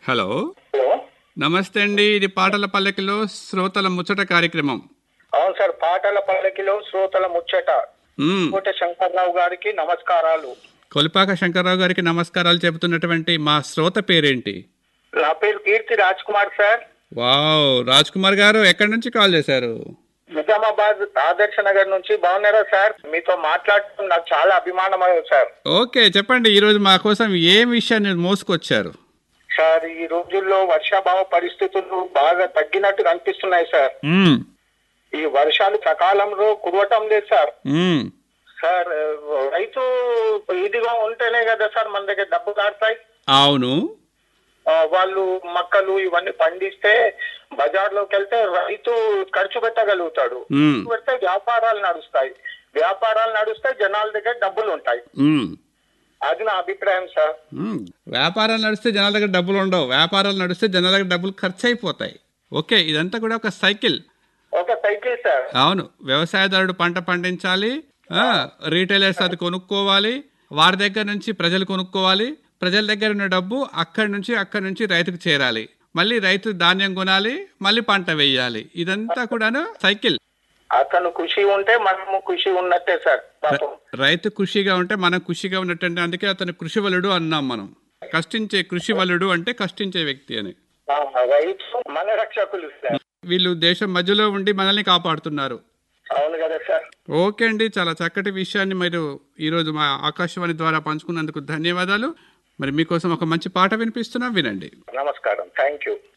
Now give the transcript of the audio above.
Hello hello నమస్తే అండి ఇది పాటల పల్లకిలో శ్రోతల ముచ్చట కార్యక్రమం అవును సార్ పాటల పల్లకిలో శ్రోతల ముచ్చట మ్మ్. కోట శంకర్రావు గారికి నమస్కారాలు కొలిపాక శంకర్రావు గారికి నమస్కారాలు చెబుతున్నటువంటి మా శ్రోత పేరేంటి నా పేరు కీర్తి రాజ్ కుమార్ సార్ వావ్ రాజ్ కుమార్ గారు ఎక్కడి నుంచి కాల్ చేశారు నిజామాబాద్ ఆదర్శ నగర్ నుంచి బాగున్నారా సార్ మీతో మాట్లాడటం నాకు చాలా అభిమానమైంది సార్ ఓకే చెప్పండి ఈరోజు మా కోసం ఏ విషయాన్ని మోసుకొచ్చారు సార్ ఈ రోజుల్లో వర్షాభావ పరిస్థితులు బాగా తగ్గినట్టు కనిపిస్తున్నాయి సార్ మ్మ్. ఈ వర్షాలు సకాలంలో కురవటం లేదు సార్ మ్మ్. సార్ రైతు ఇదిగా ఉంటేనే కదా సార్ మన దగ్గర డబ్బు కాడతాయి అవును ఆ, వాళ్ళు మక్కలు ఇవన్నీ పండిస్తే బజార్లోకి వెళ్తే రైతు ఖర్చు పెట్టగలుగుతాడు మ్మ్. పెడితే వ్యాపారాలు నడుస్తాయి వ్యాపారాలు నడుస్తే జనాల దగ్గర డబ్బులు ఉంటాయి మ్మ్. అది నా అభిప్రాయం సార్ మ్మ్. వ్యాపారాలు నడిస్తే జనాల దగ్గర డబ్బులు ఉండవు వ్యాపారాలు నడిస్తే జనాల దగ్గర డబ్బులు ఖర్చు అయిపోతాయి ఓకే ఇదంతా కూడా ఒక సైకిల్ ఒక సైకిల్ సార్ అవును వ్యవసాయదారుడు పంట పండించాలి ఆ, రీటైలర్స్ అది కొనుక్కోవాలి వారి దగ్గర నుంచి ప్రజలు కొనుక్కోవాలి ప్రజల దగ్గర ఉన్న డబ్బు అక్కడి నుంచి అక్కడి నుంచి రైతుకు చేరాలి మళ్ళీ రైతు ధాన్యం కొనాలి మళ్ళీ పంట వేయాలి ఇదంతా కూడాను సైకిల్ అతను ఖుషి ఉంటే మనము ఖుషి ఉన్నట్టే సార్ పాపం రైతు ఖుషిగా ఉంటే మనం ఖుషిగా ఉన్నట్టు అందుకే అతను కృషివలుడు అన్నాం మనం కష్టించే కృషివలుడు అంటే కష్టించే వ్యక్తి అని ఆ, రైతు మన రక్షకులు సార్ వీళ్ళు దేశం మధ్యలో ఉండి మనల్ని కాపాడుతున్నారు అవును కదా సార్ ఓకే అండి చాలా చక్కటి విషయాన్ని మీరు ఈరోజు మా ఆకాశవాణి ద్వారా పంచుకున్నందుకు ధన్యవాదాలు మరి మీకోసం ఒక మంచి పాట వినిపిస్తున్నా వినండి నమస్కారం థ్యాంక్ యూ